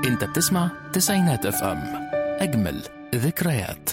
انت بتسمع تسعينات اف ام اجمل ذكريات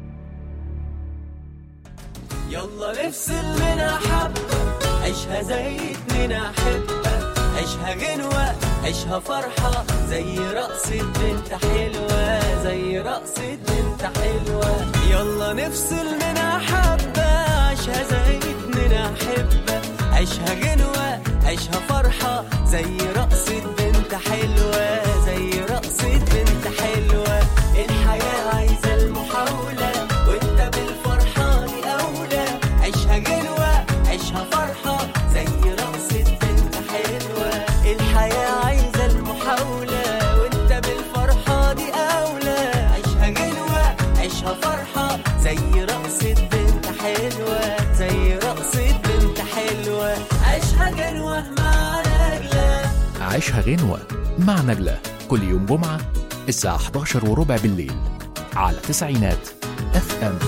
يلا نفصل منها حبة عيشها زي اتنين أحبة عيشها غنوة عيشها فرحة زي رقصة بنت حلوة زي رقصة بنت حلوة يلا نفصل منها حبة عيشها زي اتنين أحبة عيشها غنوة عيشها فرحة زي رقصة بنت حلوة زي رقصة بنت حلوة الحياة عايزة المحاولة وانت بالفرحة دي أولى عيشها غنوة عيشها فرحة زي رقصة بنت حلوة الحياة عايزة المحاولة وانت بالفرحة دي أولى عيشها غنوة عيشها فرحة زي رقصة بنت حلوة زي رقصة بنت حلوة عيشها غنوة مع نجلة عيشها غنوة مع نجلة كل يوم جمعة الساعة 11 وربع بالليل على تسعينات اف ام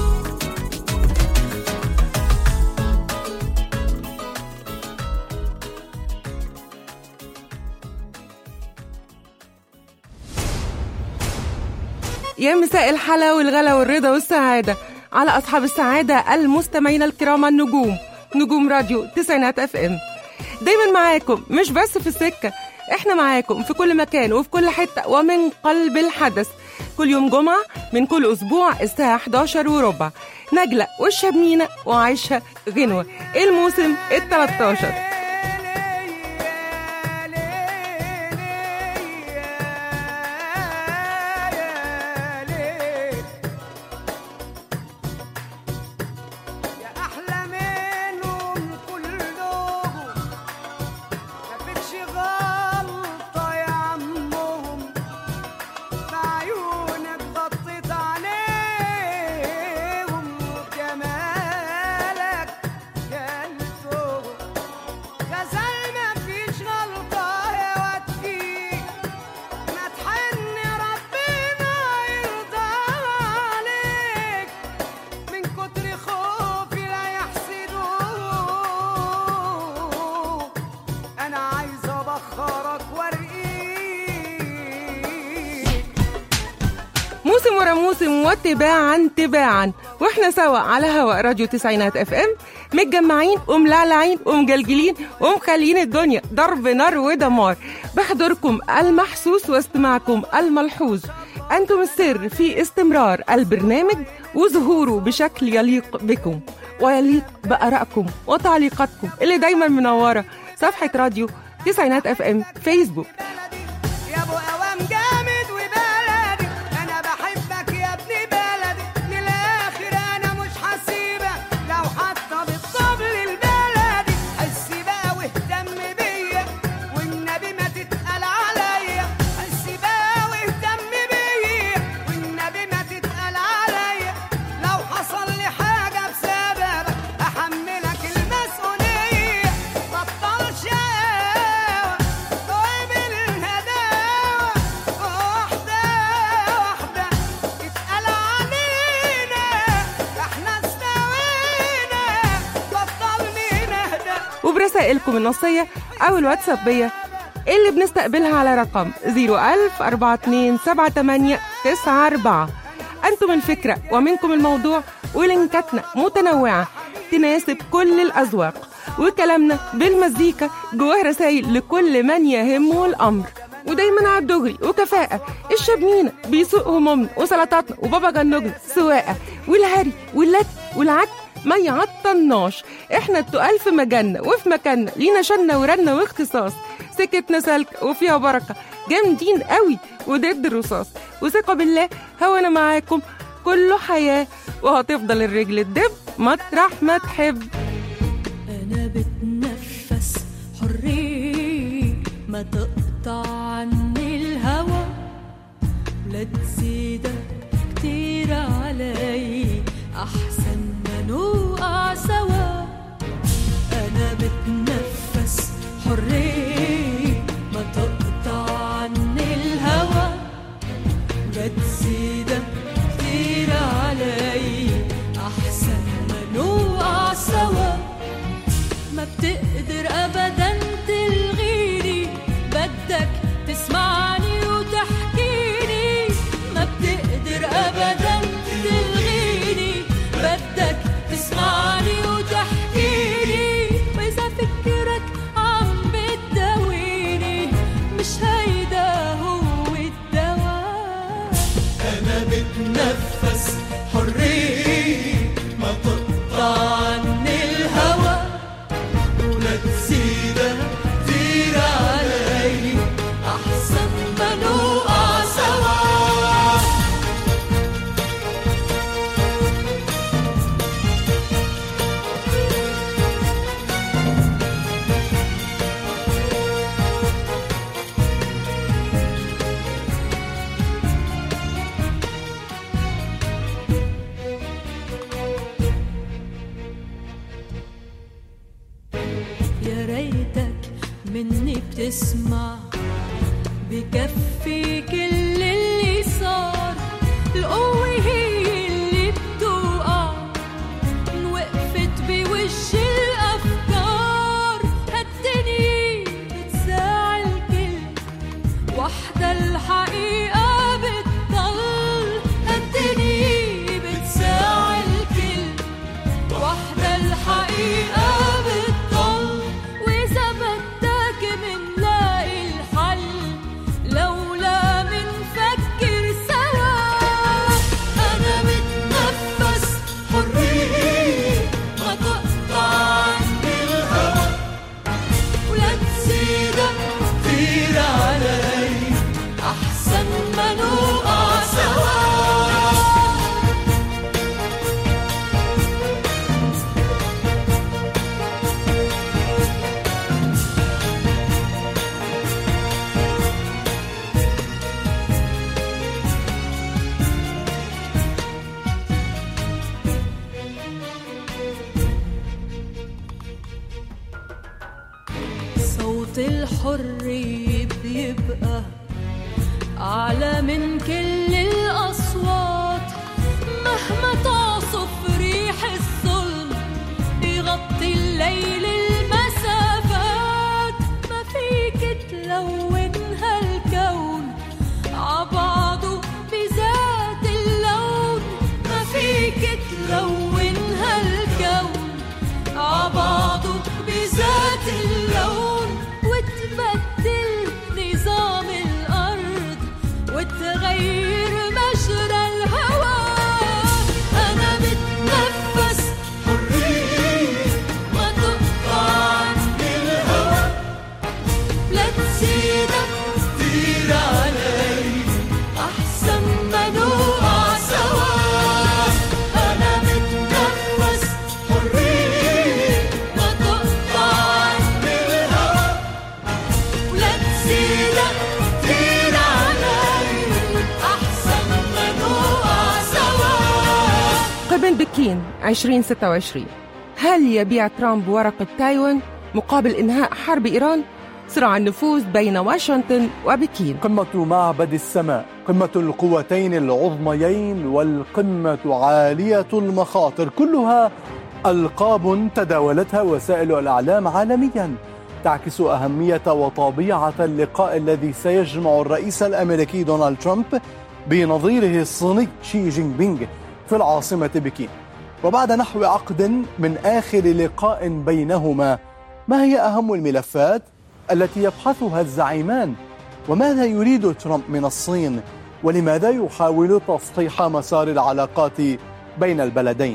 يا مساء الحلا والغلا والرضا والسعادة على أصحاب السعادة المستمعين الكرام النجوم نجوم راديو تسعينات اف ام دايما معاكم مش بس في السكة احنا معاكم في كل مكان وفي كل حتة ومن قلب الحدث كل يوم جمعة من كل أسبوع الساعة 11 وربع نجلة والشبنينة وعايشة غنوة الموسم ال 13 يا احلى منهم كلهم مفيش غلطه يا عمهم بعيونك غطيت عليهم وجمالك كلتهم غزال مفيش غلطه يا واد فيك ما تحن ربنا يرضى عليك من كتر خوفي لا يحسدوك انا عايز ابخرك وارقيك موسم ورا موسم وتباعا تباعا واحنا سوا على هواء راديو تسعينات اف ام متجمعين وملعلعين ومجلجلين ومخليين الدنيا ضرب نار ودمار بحضوركم المحسوس واستماعكم الملحوظ انتم السر في استمرار البرنامج وظهوره بشكل يليق بكم ويليق بارائكم وتعليقاتكم اللي دايما منوره صفحه راديو تسعينات اف ام فيسبوك يا ابو قوام جامد وبلدي انا بحبك يا ابن بلدي من الاخر انا مش هسيبك لو حتى بالطبل البلدي حس بقى واهتم بيا والنبي ما تتقل عليا حس بقى واهتم بيا والنبي ما تتقل عليا لو حصل لي حاجه بسببك احملك المسؤوليه بطل شقاوه قابل الهداوه واحده واحده اتقل علينا احنا استوينا بطل نهدى وبرسائلكم النصية أو الواتسابية اللي بنستقبلها على رقم 010427894 أنتم الفكرة ومنكم الموضوع ولينكاتنا متنوعة تناسب كل الأذواق وكلامنا بالمزيكا جواه رسائل لكل من يهمه الأمر ودايما على الدغري وكفاءة الشبنينة بيسوق همومنا وسلطاتنا وبابا جنوجنا سواقة والهري واللت والعك ما يعطلناش احنا التقال في مجالنا وفي مكاننا لينا شنة ورنة واختصاص سكتنا سلك وفيها بركة جامدين قوي وضد الرصاص وثقة بالله هو انا معاكم كله حياة وهتفضل الرجل تدب مطرح ما تحب أنا بتنفس حرية ما تقطع عني الهوى لا تزيدك كتير علي أحسن ما نوقع سوا أنا بتنفس حرية ما تقطع عني الهوى لا تزيدك كتير علي أحسن ما نوقع سوا ما بتقدر ابدا تلغيني بدك تسمعني وتحكي اسمع بكفي كل اللي صار القوة هي اللي بتوقع إن وقفت بوش الأفكار هالدنيا بتساعي الكل وحدة الحقيقة بتضل هالدنيا بتساعي الكل وحدة الحقيقة بتضل وإذا بدك منلاقي الحل لولا منفكر سوا أنا بتنفس حرية ما تقطع عني الهوى ولا تزيدك كتير علي أحسن ما نوقع سوا صوت الحرية بيبقى أعلى من كل الأصوات مهما تعصف ريح الظلم يغطي الليل المسافات ما فيك تلون هالكون عبعضه بذات اللون ما فيك تلون هالكون عبعضه بذات اللون وتبدل نظام الأرض وتغير مجرى الهوى أنا بتنفس حرية ما تقطع عني الهوى لا تزيدك كتير علي أحسن ما نوقع سوا أنا بتنفس حرية ما تقطع عني الهوى ولا تزيدك كتير علي أحسن ما نوقع سوا قبل بكين 2026 هل يبيع ترامب ورقة تايوان مقابل إنهاء حرب إيران؟ صراع النفوذ بين واشنطن وبكين قمة معبد السماء قمة القوتين العظميين والقمة عالية المخاطر كلها ألقاب تداولتها وسائل الإعلام عالميا تعكس أهمية وطبيعة اللقاء الذي سيجمع الرئيس الأمريكي دونالد ترامب بنظيره الصيني شي جين بينغ في العاصمة بكين وبعد نحو عقد من آخر لقاء بينهما ما هي أهم الملفات التي يبحثها الزعيمان وماذا يريد ترامب من الصين ولماذا يحاول تصحيح مسار العلاقات بين البلدين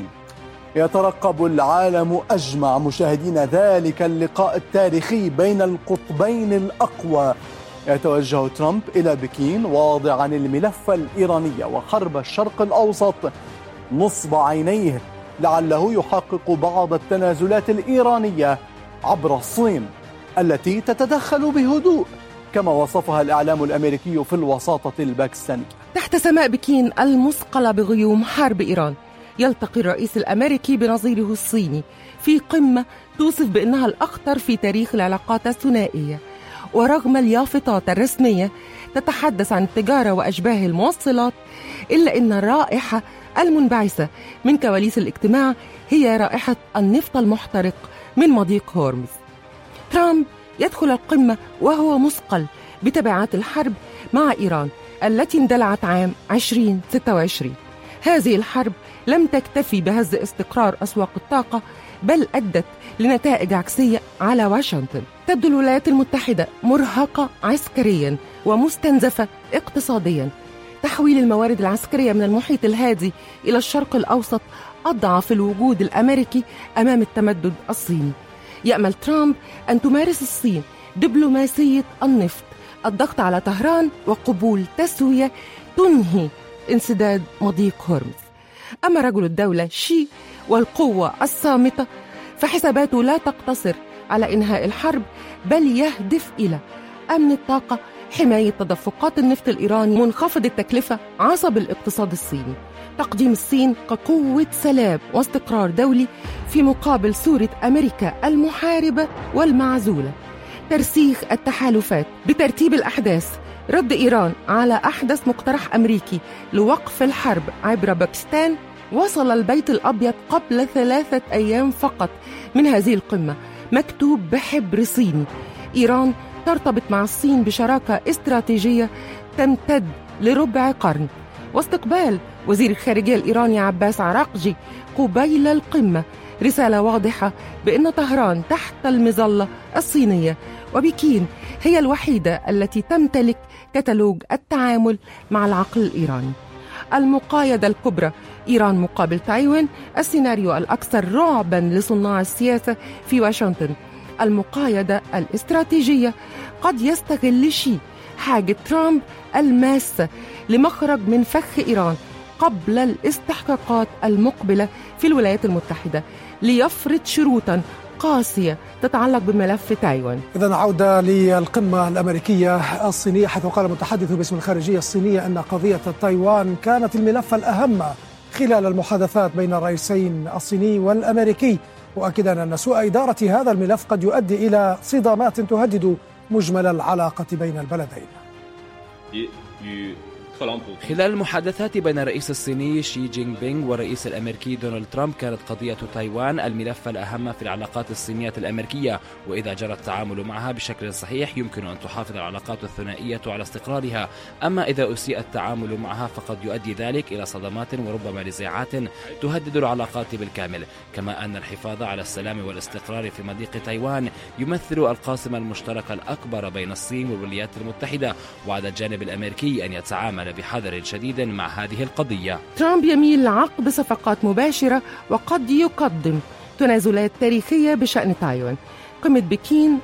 يترقب العالم أجمع مشاهدين ذلك اللقاء التاريخي بين القطبين الأقوى يتوجه ترامب إلى بكين واضعا الملف الإيراني وحرب الشرق الأوسط نصب عينيه لعله يحقق بعض التنازلات الإيرانية عبر الصين التي تتدخل بهدوء كما وصفها الإعلام الأمريكي في الوساطة الباكستانية تحت سماء بكين المثقلة بغيوم حرب إيران يلتقي الرئيس الأمريكي بنظيره الصيني في قمة توصف بأنها الأخطر في تاريخ العلاقات الثنائية ورغم اليافطات الرسمية تتحدث عن التجارة وأشباه الموصلات إلا أن الرائحة المنبعثة من كواليس الاجتماع هي رائحة النفط المحترق من مضيق هورمز ترامب يدخل القمة وهو مثقل بتبعات الحرب مع إيران التي اندلعت عام 2026 هذه الحرب لم تكتفي بهز استقرار أسواق الطاقة بل أدت لنتائج عكسية على واشنطن تبدو الولايات المتحدة مرهقة عسكريا ومستنزفة اقتصاديا تحويل الموارد العسكرية من المحيط الهادي إلى الشرق الأوسط أضعف الوجود الأمريكي أمام التمدد الصيني يأمل ترامب أن تمارس الصين دبلوماسية النفط الضغط على طهران وقبول تسوية تنهي انسداد مضيق هرمز أما رجل الدولة شي والقوة الصامتة فحساباته لا تقتصر على إنهاء الحرب بل يهدف إلى أمن الطاقة حماية تدفقات النفط الإيراني منخفض التكلفة عصب الاقتصاد الصيني تقديم الصين كقوة سلام واستقرار دولي في مقابل صورة أمريكا المحاربة والمعزولة ترسيخ التحالفات بترتيب الأحداث رد إيران على أحدث مقترح أمريكي لوقف الحرب عبر باكستان وصل البيت الأبيض قبل ثلاثة أيام فقط من هذه القمة مكتوب بحبر صيني إيران ترتبط مع الصين بشراكة استراتيجية تمتد لربع قرن واستقبال وزير الخارجية الإيراني عباس عراقجي قبيل القمة رسالة واضحة بأن طهران تحت المظلة الصينية وبكين هي الوحيدة التي تمتلك كتالوج التعامل مع العقل الإيراني المقايضة الكبرى إيران مقابل تايوان السيناريو الأكثر رعبا لصناع السياسة في واشنطن المقايضة الاستراتيجية قد يستغل شي حاجة ترامب الماسة لمخرج من فخ إيران قبل الاستحقاقات المقبلة في الولايات المتحدة ليفرض شروطا قاسية تتعلق بملف تايوان إذا عودة للقمة الأمريكية الصينية حيث قال المتحدث باسم الخارجية الصينية أن قضية تايوان كانت الملف الأهم خلال المحادثات بين الرئيسين الصيني والأمريكي مؤكدا أن سوء إدارة هذا الملف قد يؤدي إلى صدامات تهدد مجمل العلاقة بين البلدين 与特朗普 خلال المحادثات بين الرئيس الصيني شي جين بينغ والرئيس الامريكي دونالد ترامب كانت قضيه تايوان الملف الاهم في العلاقات الصينيه الامريكيه واذا جرى التعامل معها بشكل صحيح يمكن ان تحافظ العلاقات الثنائيه على استقرارها اما اذا اسيء التعامل معها فقد يؤدي ذلك الى صدمات وربما نزاعات تهدد العلاقات بالكامل كما ان الحفاظ على السلام والاستقرار في مضيق تايوان يمثل القاسم المشترك الاكبر بين الصين والولايات المتحده وعلى الجانب الامريكي ان يتعامل بحذر شديد مع هذه القضيه ترامب يميل لعقد صفقات مباشرة وقد يقدم تنازلات تاريخية بشأن تايوان قمة بكين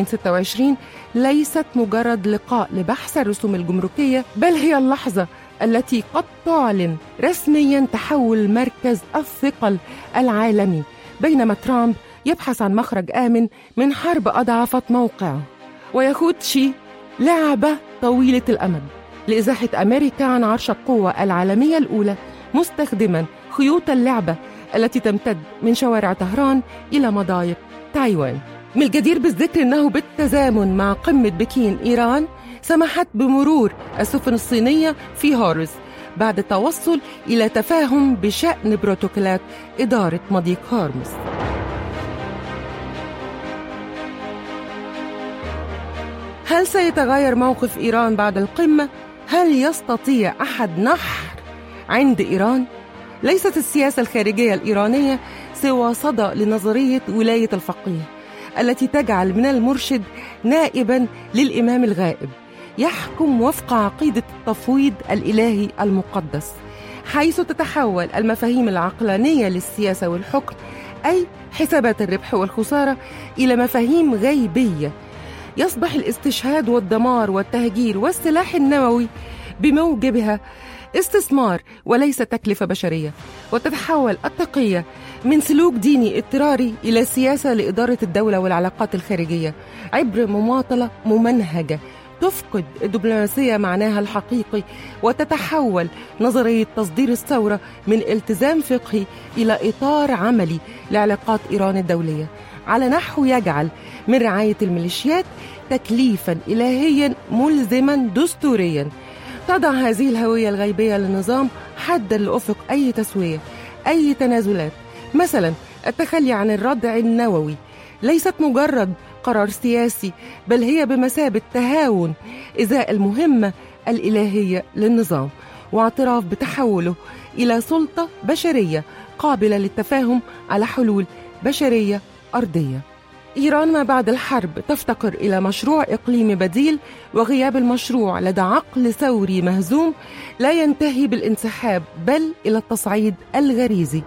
2026 ليست مجرد لقاء لبحث الرسوم الجمركية بل هي اللحظة التي قد تعلن رسميا تحول مركز الثقل العالمي بينما ترامب يبحث عن مخرج آمن من حرب أضعفت موقعه ويخوض شي لعبة طويلة الأمد لإزاحة أمريكا عن عرش القوة العالمية الأولى مستخدما خيوط اللعبة التي تمتد من شوارع طهران إلى مضايق تايوان من الجدير بالذكر أنه بالتزامن مع قمة بكين إيران سمحت بمرور السفن الصينية في هورز بعد التوصل إلى تفاهم بشأن بروتوكولات إدارة مضيق هورمز هل سيتغير موقف إيران بعد القمة؟ هل يستطيع أحد نحر عند إيران؟ ليست السياسة الخارجية الإيرانية سوى صدى لنظرية ولاية الفقيه التي تجعل من المرشد نائبا للإمام الغائب يحكم وفق عقيدة التفويض الإلهي المقدس حيث تتحول المفاهيم العقلانية للسياسة والحكم أي حسابات الربح والخسارة إلى مفاهيم غيبية يصبح الاستشهاد والدمار والتهجير والسلاح النووي بموجبها استثمار وليس تكلفة بشرية وتتحول التقية من سلوك ديني اضطراري إلى سياسة لإدارة الدولة والعلاقات الخارجية عبر مماطلة ممنهجة تفقد الدبلوماسية معناها الحقيقي وتتحول نظرية تصدير الثورة من التزام فقهي إلى إطار عملي لعلاقات إيران الدولية على نحو يجعل من رعاية الميليشيات تكليفا إلهيا ملزما دستوريا تضع هذه الهوية الغيبية للنظام حدا لأفق أي تسوية أي تنازلات مثلا التخلي عن الردع النووي ليست مجرد قرار سياسي بل هي بمثابة تهاون إزاء المهمة الإلهية للنظام واعتراف بتحوله إلى سلطة بشرية قابلة للتفاهم على حلول بشرية أرضية إيران ما بعد الحرب تفتقر إلى مشروع إقليمي بديل وغياب المشروع لدى عقل ثوري مهزوم لا ينتهي بالانسحاب بل إلى التصعيد الغريزي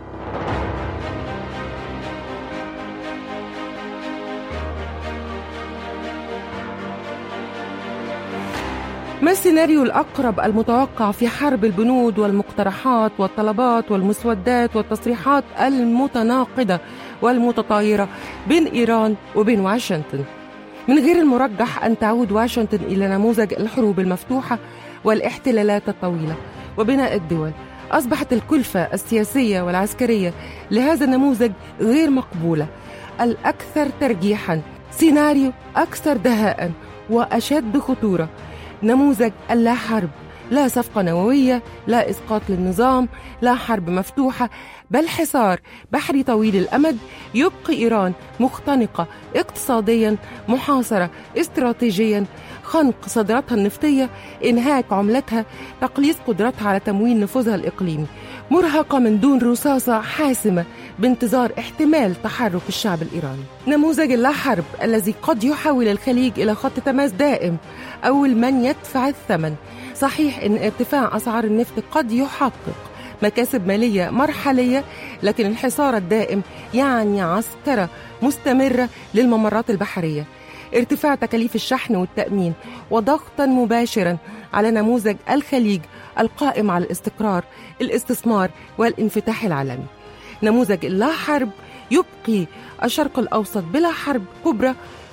ما السيناريو الأقرب المتوقع في حرب البنود والمقترحات والطلبات والمسودات والتصريحات المتناقضة والمتطايرة بين إيران وبين واشنطن من غير المرجح أن تعود واشنطن إلى نموذج الحروب المفتوحة والاحتلالات الطويلة وبناء الدول أصبحت الكلفة السياسية والعسكرية لهذا النموذج غير مقبولة الأكثر ترجيحا سيناريو أكثر دهاء وأشد خطورة نموذج اللا حرب لا صفقة نووية لا إسقاط للنظام لا حرب مفتوحة بل حصار بحري طويل الأمد يبقي إيران مختنقة اقتصاديا محاصرة استراتيجيا خنق صادراتها النفطية إنهاك عملتها تقليص قدرتها على تموين نفوذها الإقليمي مرهقة من دون رصاصة حاسمة بانتظار احتمال تحرك الشعب الإيراني نموذج اللا حرب الذي قد يحول الخليج إلى خط تماس دائم أول من يدفع الثمن صحيح أن ارتفاع أسعار النفط قد يحقق مكاسب مالية مرحلية لكن الحصار الدائم يعني عسكرة مستمرة للممرات البحرية ارتفاع تكاليف الشحن والتأمين وضغطا مباشرا على نموذج الخليج القائم على الاستقرار الاستثمار والانفتاح العالمي نموذج اللا حرب يبقي الشرق الأوسط بلا حرب كبرى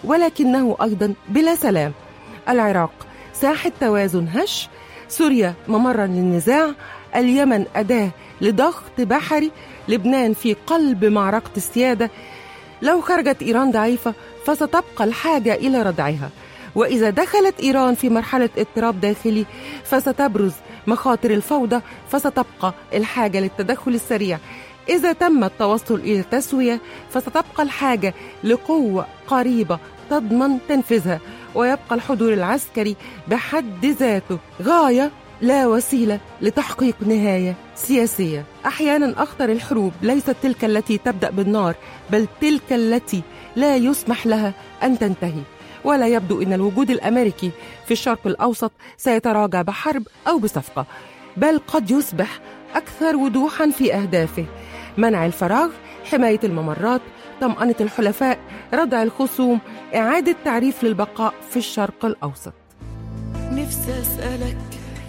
ولكنه أيضا بلا سلام العراق ساحة توازن هش سوريا ممرا للنزاع اليمن أداة لضغط بحري لبنان في قلب معركة السيادة لو خرجت إيران ضعيفة فستبقى الحاجة إلى ردعها وإذا دخلت إيران في مرحلة اضطراب داخلي فستبرز مخاطر الفوضى فستبقى الحاجة للتدخل السريع إذا تم التوصل إلى التسوية فستبقى الحاجة لقوة قريبة تضمن تنفيذها ويبقى الحضور العسكري بحد ذاته غاية لا وسيلة لتحقيق نهاية سياسية أحيانا أخطر الحروب ليست تلك التي تبدأ بالنار بل تلك التي لا يسمح لها أن تنتهي ولا يبدو أن الوجود الأمريكي في الشرق الأوسط سيتراجع بحرب أو بصفقة بل قد يصبح أكثر وضوحا في أهدافه منع الفراغ حماية الممرات طمأنة الحلفاء ردع الخصوم إعادة تعريف للبقاء في الشرق الأوسط نفسي أسألك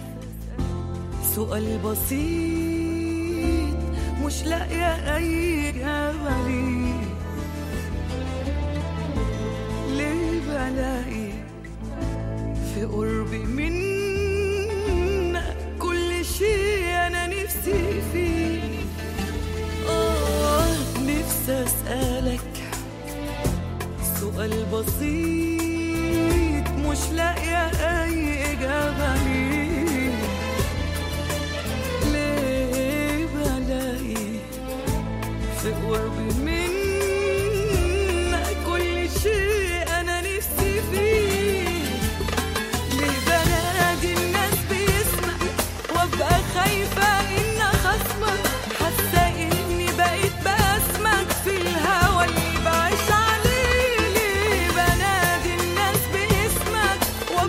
سؤال بسيط مش لاقية أي إجابة ليه ليه بلاقي في قربي منك كل شيء أنا نفسي فيه آه نفسي أسألك سؤال بسيط مش لاقية أي إجابة ليه ليه بلاقي في قربي منك كل شيء أنا نفسي فيه ليه بنادي الناس باسمك وابقى خايفة إن خصمك حاسة إني بقيت باسمك في الهوى اللي بعيش عليه ليه بنادي الناس باسمك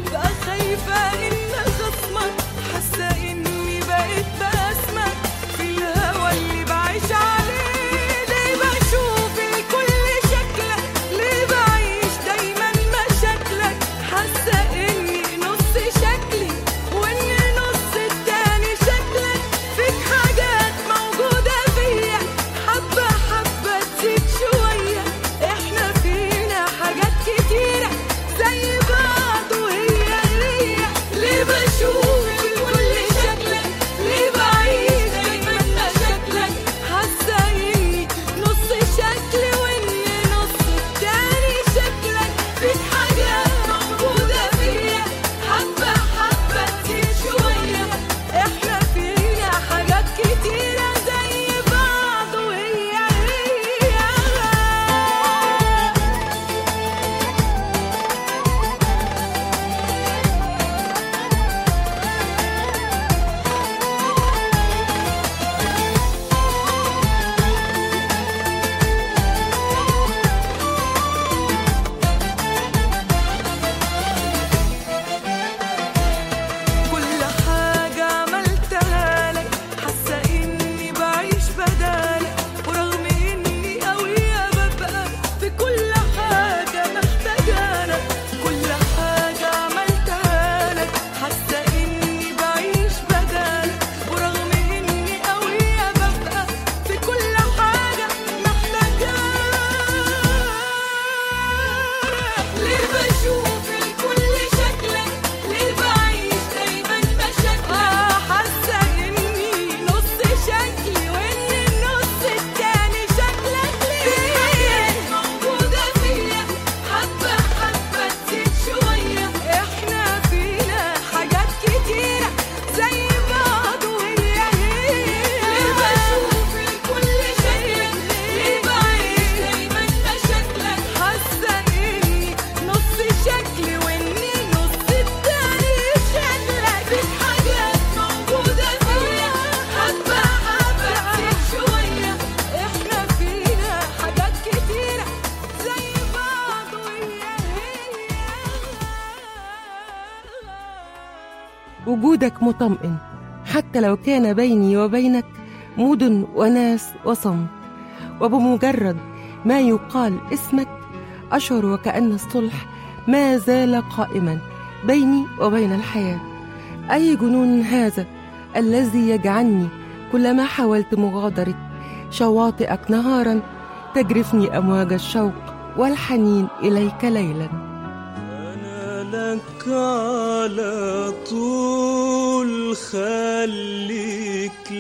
وجودك مطمئن حتى لو كان بيني وبينك مدن وناس وصمت وبمجرد ما يقال اسمك أشعر وكأن الصلح ما زال قائما بيني وبين الحياة أي جنون هذا الذي يجعلني كلما حاولت مغادرة شواطئك نهارا تجرفني أمواج الشوق والحنين إليك ليلا أنا لك على طول خليك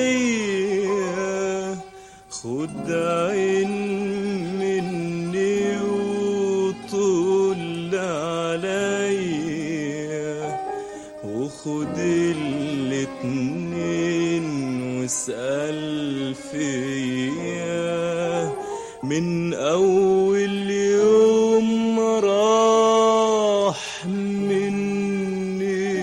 ليا خد عين مني وطول عليا وخد الاتنين واسأل فيا من أول يوم ما راح مني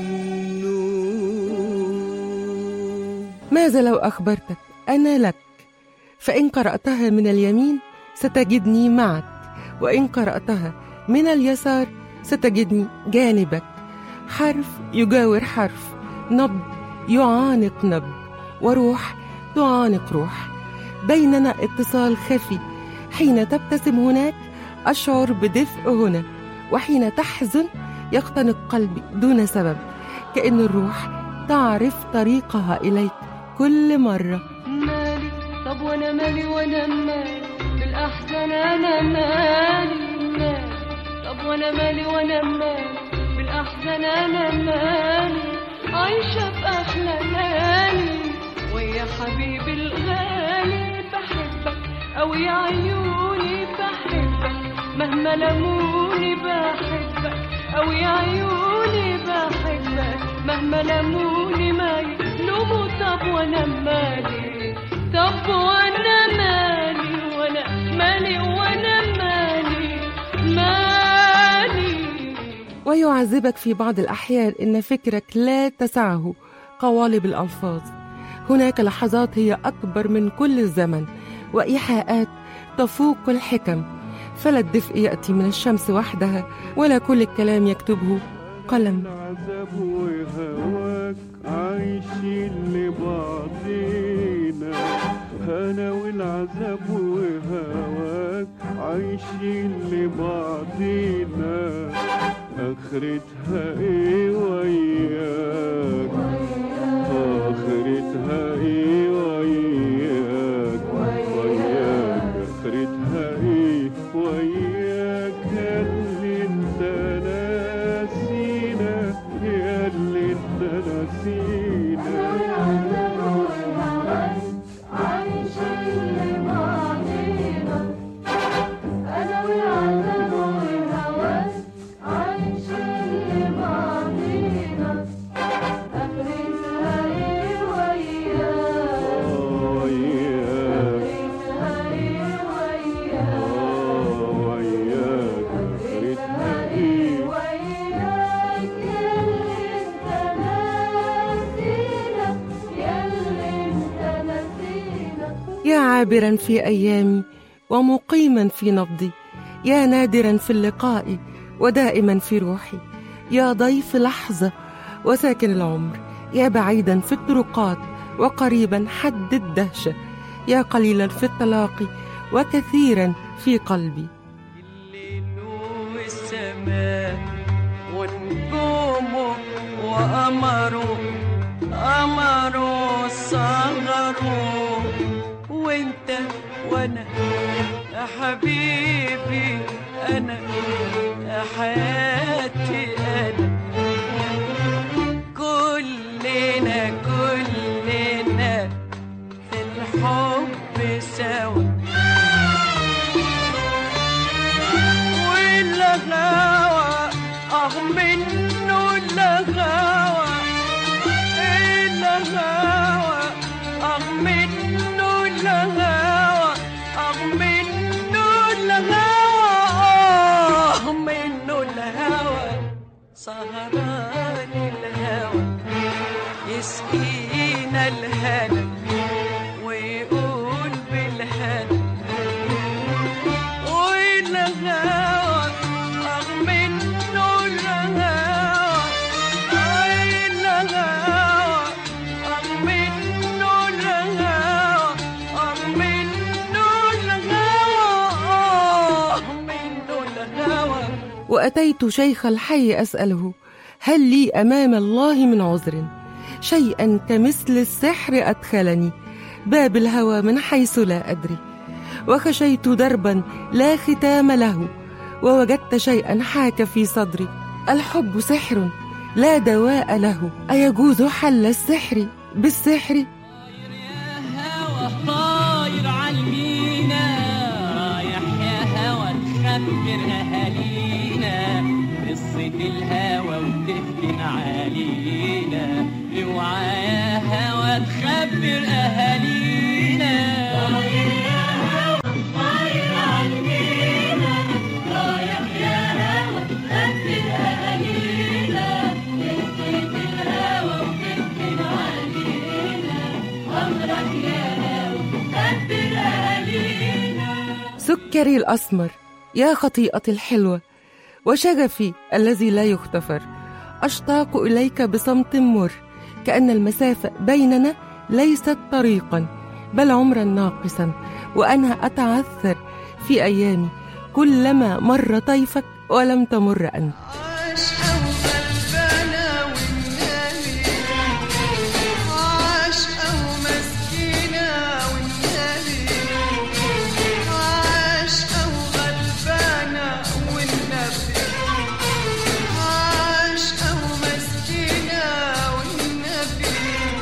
النور ماذا لو أخبرتك أنا لك فإن قرأتها من اليمين ستجدني معك وإن قرأتها من اليسار ستجدني جانبك حرف يجاور حرف نبض يعانق نبض وروح تعانق روح بيننا اتصال خفي حين تبتسم هناك أشعر بدفء هنا وحين تحزن يختنق قلبي دون سبب كأن الروح تعرف طريقها إليك كل مرة مالي طب وانا مالي وانا مالي بالاحزان انا مالي مالي طب وانا مالي وانا مالي بالاحزان انا مالي عايشه في احلى ليالي ويا حبيبي الغالي بحبك او يا عيوني بحبك مهما لموني بحبك او يا عيوني بحبك مهما لموني ما يلوموا طب وانا مالي طب وانا مالي وانا مالي وانا مالي مالي ويعذبك في بعض الأحيان إن فكرك لا تسعه قوالب الألفاظ هناك لحظات هي أكبر من كل الزمن وإيحاءات تفوق الحكم فلا الدفء يأتي من الشمس وحدها ولا كل الكلام يكتبه قلم العذاب وهواك عايشين لبعضينا انا والعذاب وهواك عايشين لبعضينا اخرتها ايه وياك اخرتها ايه وياك وياك اخرتها ايه وياك ياللي انت ناسينا ياللي انت ناسينا وياك آه وياك اخرتها ايه يا عابرا في أيامي ومقيما في نبضي يا نادرا في اللقاء ودائما في روحي يا ضيف لحظة وساكن العمر يا بعيدا في الطرقات وقريبا حد الدهشة يا قليلا في التلاقي وكثيرا في قلبي الليل والسماء ونجومه وقمره قمره صغره وانت وانا يا حبيبي انا يا حياتي انا كلنا كلنا في الحب سوا والغاوى اه منه الغاوى الغاوى اه منه الغاوى اه منه الغاوى اه منه الهوى سهران الهوى يسقينا الهنا ويقول بالهنا والهوى رغم انه الهوى وأتيت شيخ الحي أسأله هل لي أمام الله من عذر شيئا كمثل السحر أدخلني باب الهوى من حيث لا أدري وخشيت دربا لا ختام له ووجدت شيئا حاك في صدري الحب سحر لا دواء له أيجوز حل السحر بالسحر هوا طاير عالمينا رايح يا هوا تخبر اهالينا قصة الهوا وتفتن علينا اوعى يا هوا تخبر اهالينا سكري الأسمر يا خطيئتي الحلوة وشغفي الذي لا يغتفر أشتاق إليك بصمت مر كأن المسافة بيننا ليست طريقا بل عمرا ناقصا وأنا أتعثر في أيامي كلما مر طيفك ولم تمر أنت عاشقة وغلبانة والنبي عاشقة ومسكينة والنبي عاشقة وغلبانة والنبي عاشقة ومسكينة والنبي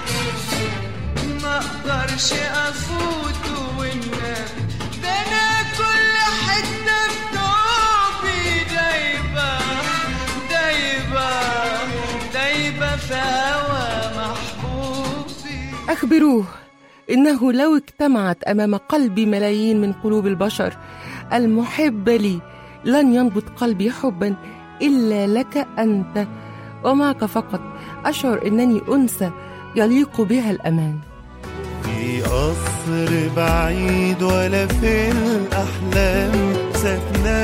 ما اقدرش افوت والنبي ده انا كل حتة بتوبي دايبة دايبة دايبة في هوا محبوبي أخبروه إنه لو اجتمعت أمام قلبي ملايين من قلوب البشر المحب لي لن ينبض قلبي حبا إلا لك أنت ومعك فقط أشعر أنني أنثى يليق بها الأمان في قصر بعيد ولا في الأحلام ساكنة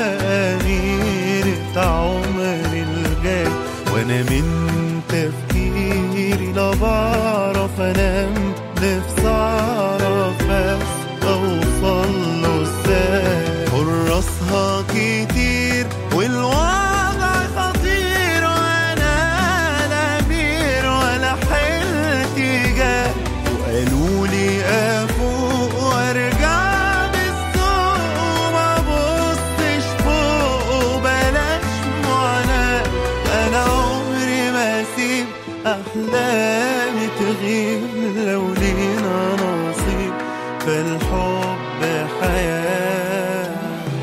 أميرة عمر الجاي وأنا من تفكيري لا بعرف أنام نفسي أعرف بس أوصل له إزاي حراسها كتير والوضع خطير وأنا لا أمير ولا حيلتي جاي وقالوا لي افوق وارجع بالسوق وما بصش فوق وبلاش معاناة انا عمري ما اسيب احلامي تغيب لو لينا نصيب فالحب حياه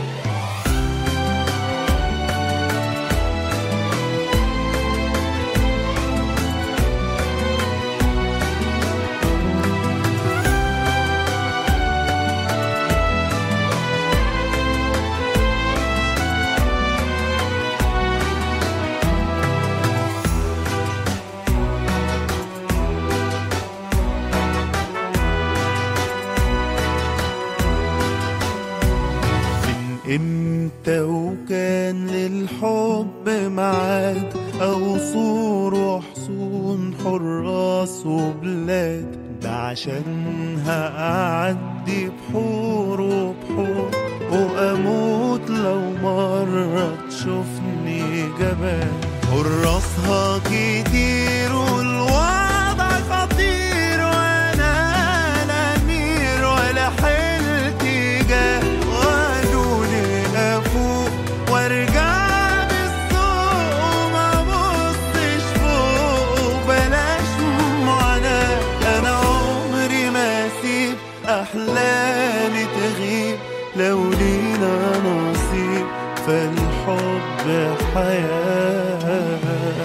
من امتى وكان للحب ميعاد او صور وحصون حراس وبلاد ده عشانها اعدي بحور وبحور واموت لو مرة تشوفني جبان حراسها كتير والوضع خطير وانا لا امير ولا حيلتي جاه وقالوا لي افوق وارجع بالسوق وما بصش فوق وبلاش معاناة انا عمري ما اسيب احلامي تغيب لو لينا نصيب فالحب حياه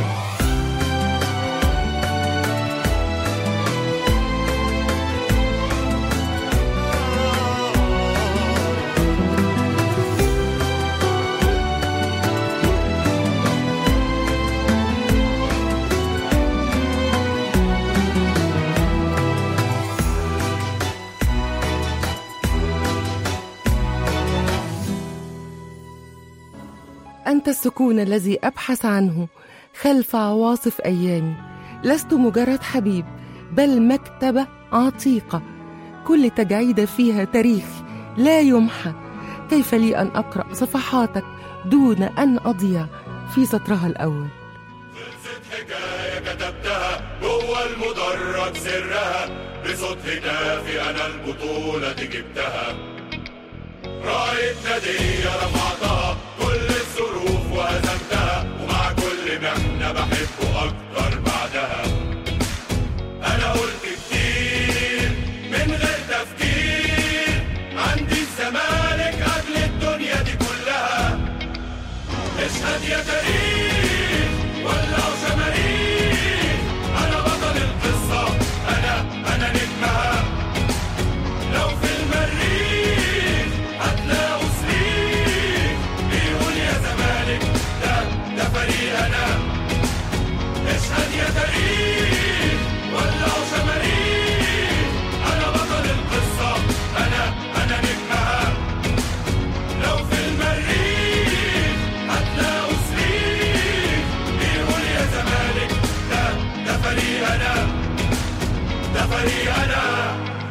أنت السكون الذي أبحث عنه خلف عواصف أيامي لست مجرد حبيب بل مكتبة عتيقة كل تجعيدة فيها تاريخ لا يمحى كيف لي أن أقرأ صفحاتك دون أن أضيع في سطرها الأول حكاية كتبتها جوه المدرج سرها بصوت هتافي أنا البطولة دي جبتها راية نادية رفعتها كل الظروف وهزمتها ومع كل محنة بحبه أكتر بعدها أنا قلت كتير من غير تفكير عندي الزمالك قبل الدنيا دي كلها اشهد يا تاريخ ولعوا شماريخ انا بطل القصه انا انا نجمها لو في المريخ هتلاقوا صريخ بيقول يا زمالك ده ده فريقنا اشهد يا تاريخ ولعوا شماريخ انا بطل القصه انا انا نجمها لو في المريخ هتلاقوا صريخ بيقول يا زمالك ده ده فريقنا ده فريقنا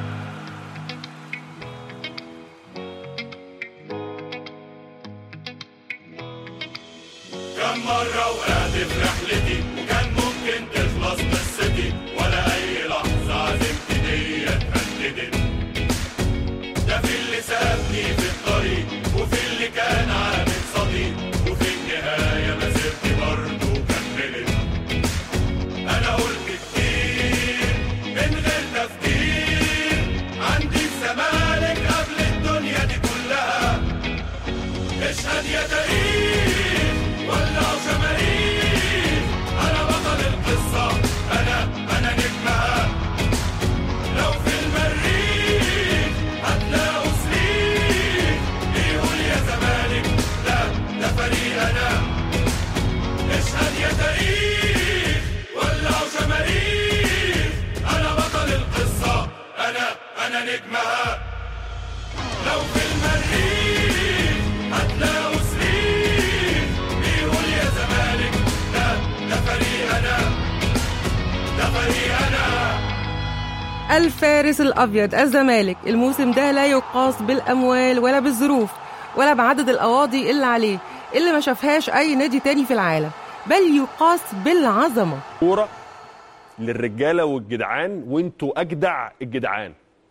كم مرة وقعت في رحلتي وكان ممكن تخلص قصتي ولا أي لحظة عزمتي دي اتهددت ده في اللي سابني في الطريق وفي اللي كان عامل صديق وفي النهاية مسيرتي برضه كملت أنا قلت كتير من غير تفكير عندي الزمالك قبل الدنيا دي كلها اشهد يا تاريخ ولعوا شماريخ أنا بطل القصة أنا أنا نجمها لو في المريخ هتلاقوا صريخ بيقول يا زمالك ده ده فريقنا اشهد يا تاريخ ولعوا شماريخ انا بطل القصه انا انا نجمها لو في المريخ هتلاقوا صريخ بيقول يا زمالك ده ده فريقنا ده فريقنا الفارس الأبيض الزمالك الموسم ده لا يقاس بالأموال ولا بالظروف ولا بعدد الأواضي اللي عليه اللي ما شافهاش أي نادي تاني في العالم بل يقاس بالعظمة كوره للرجاله والجدعان وانتوا اجدع الجدعان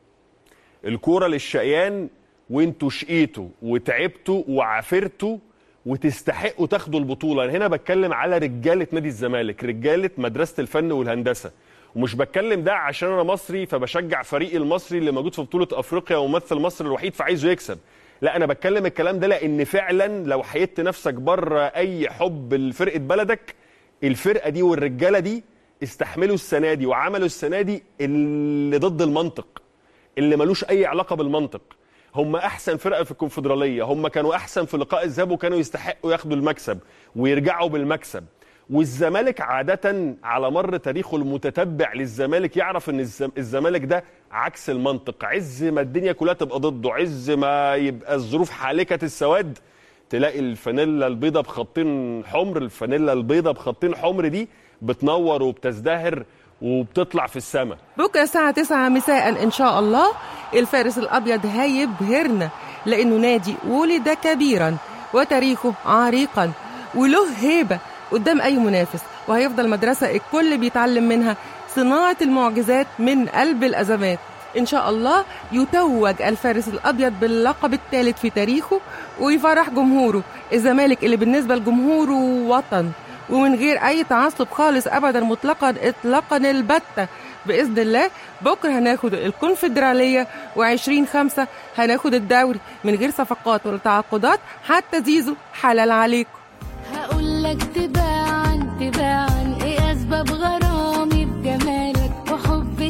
الكوره للشقيان وانتوا شقيتوا وتعبتوا وعافرتوا وتستحقوا تاخدوا البطوله أنا هنا بتكلم على رجاله نادي الزمالك رجاله مدرسه الفن والهندسه ومش بتكلم ده عشان انا مصري فبشجع فريقي المصري اللي موجود في بطوله افريقيا وممثل مصر الوحيد فعايزه يكسب لا انا بتكلم الكلام ده لان فعلا لو حيدت نفسك بره اي حب لفرقه بلدك الفرقه دي والرجاله دي استحملوا السنه دي وعملوا السنه دي اللي ضد المنطق اللي ملوش اي علاقه بالمنطق هم احسن فرقه في الكونفدراليه هم كانوا احسن في لقاء الذهاب وكانوا يستحقوا ياخدوا المكسب ويرجعوا بالمكسب والزمالك عادة على مر تاريخه المتتبع للزمالك يعرف ان الزم- الزمالك ده عكس المنطق عز ما الدنيا كلها تبقى ضده عز ما يبقى الظروف حالكة السواد تلاقي الفانيلا البيضة بخطين حمر الفانيلا البيضة بخطين حمر دي بتنور وبتزدهر وبتطلع في السماء بكرة الساعة 9 مساء إن شاء الله الفارس الأبيض هيبهرنا لأنه نادي ولد كبيرا وتاريخه عريقا وله هيبة قدام أي منافس وهيفضل مدرسة الكل بيتعلم منها صناعة المعجزات من قلب الأزمات إن شاء الله يتوج الفارس الأبيض باللقب الثالث في تاريخه ويفرح جمهوره الزمالك اللي بالنسبة لجمهوره وطن ومن غير أي تعصب خالص أبدا مطلقا إطلاقا البتة بإذن الله بكرة هناخد الكونفدرالية وعشرين خمسة هناخد الدوري من غير صفقات ولا تعاقدات حتى زيزو حلال عليكم هقول لك تباعا تباعا ايه اسباب غرامي بجمالك وحب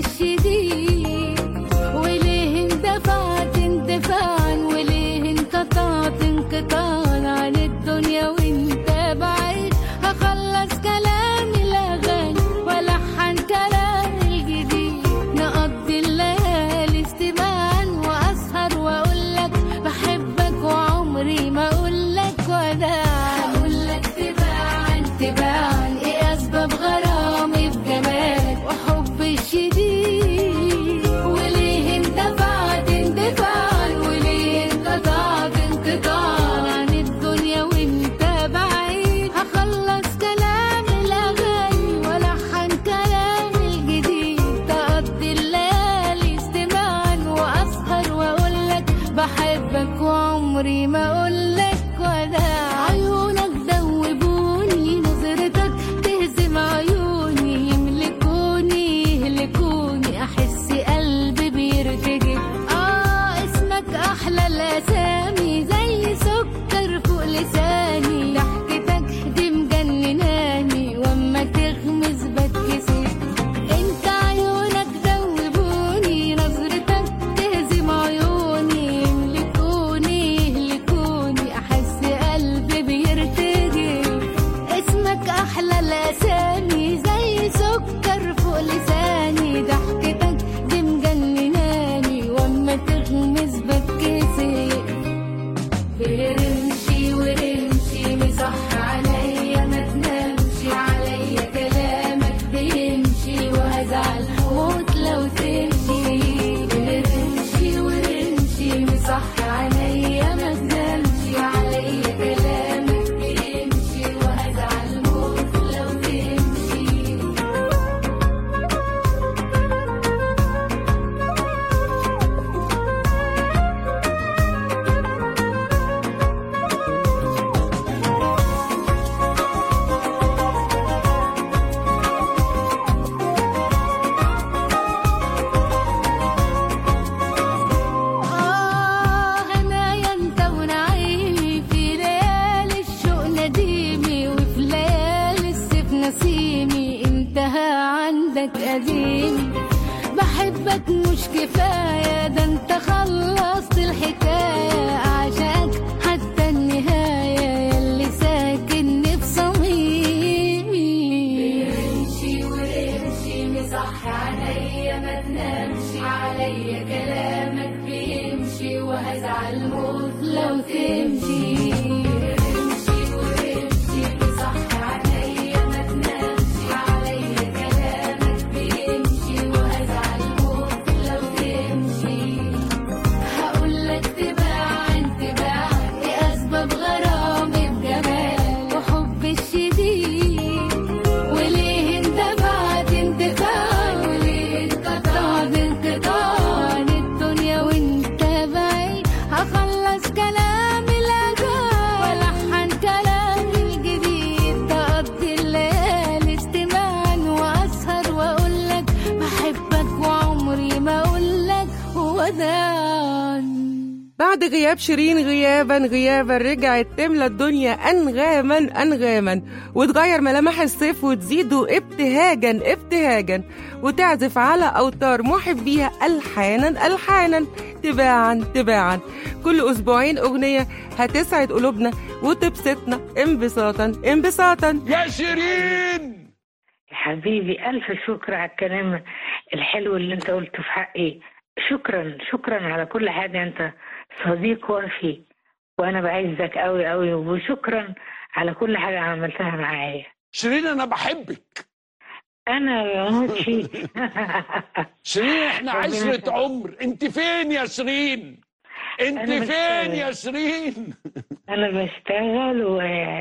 الشديد وليه اندفعت اندفاعا وليه انقطعت انقطاعا عن الدنيا وانت بعيد هخلص كلامي الاغاني والحن كلامي الجديد نقضي الليالي استماعا واسهر واقول لك بحبك وعمري ما اقول لك وداعا نسيمي انتهى عندك قديمي بحبك مش كفاية ده انت خلصت الحكاية عشان حتى النهاية يلي ساكنني في صميمي امشي وامشي مصح عليا ما تنامش عليا كلامك بيمشي وهزعل موت لو تمشي امشي وامشي مصح عليا ما تنامش عليا كلامك بيمشي وهزعل موت لو تمشي هقولك تباعا تباعا ايه اسباب غرامي بجمالك وحب الشديد وليه انت بعد انتفاع وليه انقطع بانقطاع عن الدنيا وانت بعيد هخلص كلام الاجال والحن كلامي الجديد تقضي الليالي استماعا واسهر واقولك بحبك وعمري ما اقولك وداعا بعد غياب شيرين غيابا غيابا رجعت تملى الدنيا أنغاما أنغاما وتغير ملامح الصيف وتزيده ابتهاجا ابتهاجا وتعزف على أوتار محبيها ألحانا ألحانا تباعا تباعا كل أسبوعين أغنية هتسعد قلوبنا وتبسطنا انبساطا انبساطا يا شيرين حبيبي ألف شكر على الكلام الحلو اللي أنت قلته في حقي شكرا شكرا على كل حاجة أنت صديق وفي وأنا بعزك أوي أوي وشكرا على كل حاجة عملتها معايا شيرين انا بحبك أنا بموت فيك شيرين احنا ربنا عشرة يخليك. عمر انت فين يا شيرين انت أنا فين بشتغل. يا شيرين أنا بشتغل و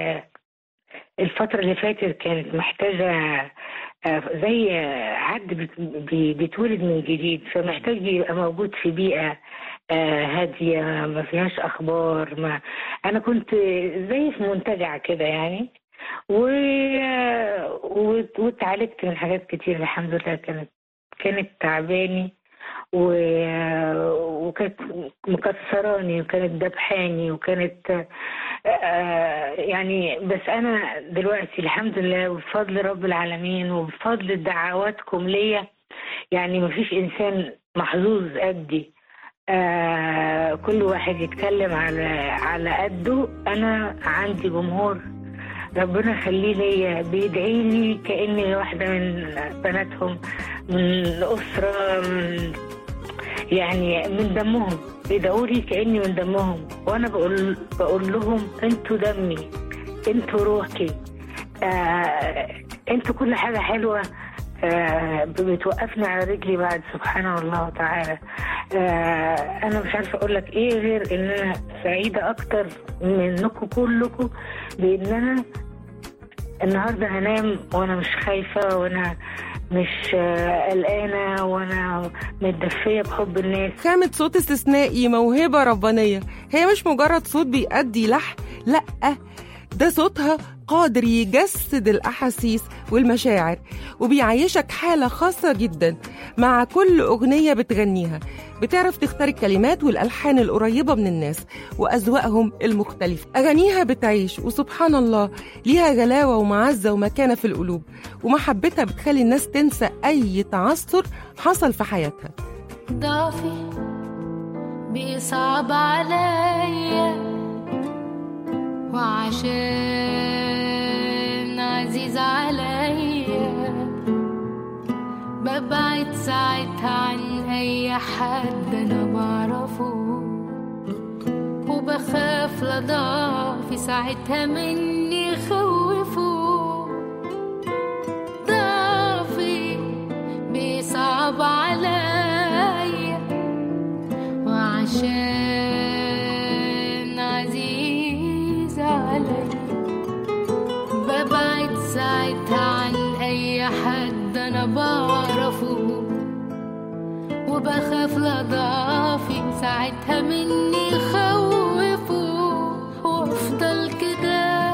الفترة اللي فاتت كانت محتاجة آه، زي حد بت- بي- بيتولد من جديد فمحتاج يبقى موجود في بيئة آه، هادية ما فيهاش أخبار ما أنا كنت زي في منتجع كده يعني و... و... واتعالجت من حاجات كتير الحمد لله كانت كانت تعباني و... وكانت مكسراني وكانت دبحاني وكانت آه، يعني بس انا دلوقتي الحمد لله وبفضل رب العالمين وبفضل دعواتكم ليا يعني مفيش انسان محظوظ قدي آه كل واحد يتكلم على على قده انا عندي جمهور ربنا يخليه ليا بيدعي لي كاني واحده من بناتهم من اسره من يعني من دمهم بيدعوا لي كاني من دمهم وانا بقول بقول لهم انتوا دمي انتوا روحي آه انتوا كل حاجه حلوه آه بتوقفني على رجلي بعد سبحان الله تعالى آه انا مش عارفه اقول لك ايه غير ان انا سعيده اكتر منكم كلكم بان انا النهارده هنام وانا مش خايفه وانا مش آه، قلقانه وانا متدفيه بحب الناس خامة صوت استثنائي موهبة ربانية هي مش مجرد صوت بيأدي لحن لأ ده صوتها قادر يجسد الأحاسيس والمشاعر وبيعيشك حالة خاصة جدا مع كل أغنية بتغنيها بتعرف تختار الكلمات والألحان القريبة من الناس وأذواقهم المختلفة أغانيها بتعيش وسبحان الله ليها غلاوة ومعزة ومكانة في القلوب ومحبتها بتخلي الناس تنسى أي تعثر حصل في حياتها ضعفي بيصعب عليا وعشان عزيز عليا ببعد ساعتها عن اي حد انا بعرفه وبخاف لضعفي ساعتها مني يخوفه ضعفي بيصعب عليا وعشان عزيز علي ببعد ساعتها عن اي حد انا بعرفه وبخاف لضعفي ساعتها مني يخوفه وافضل كده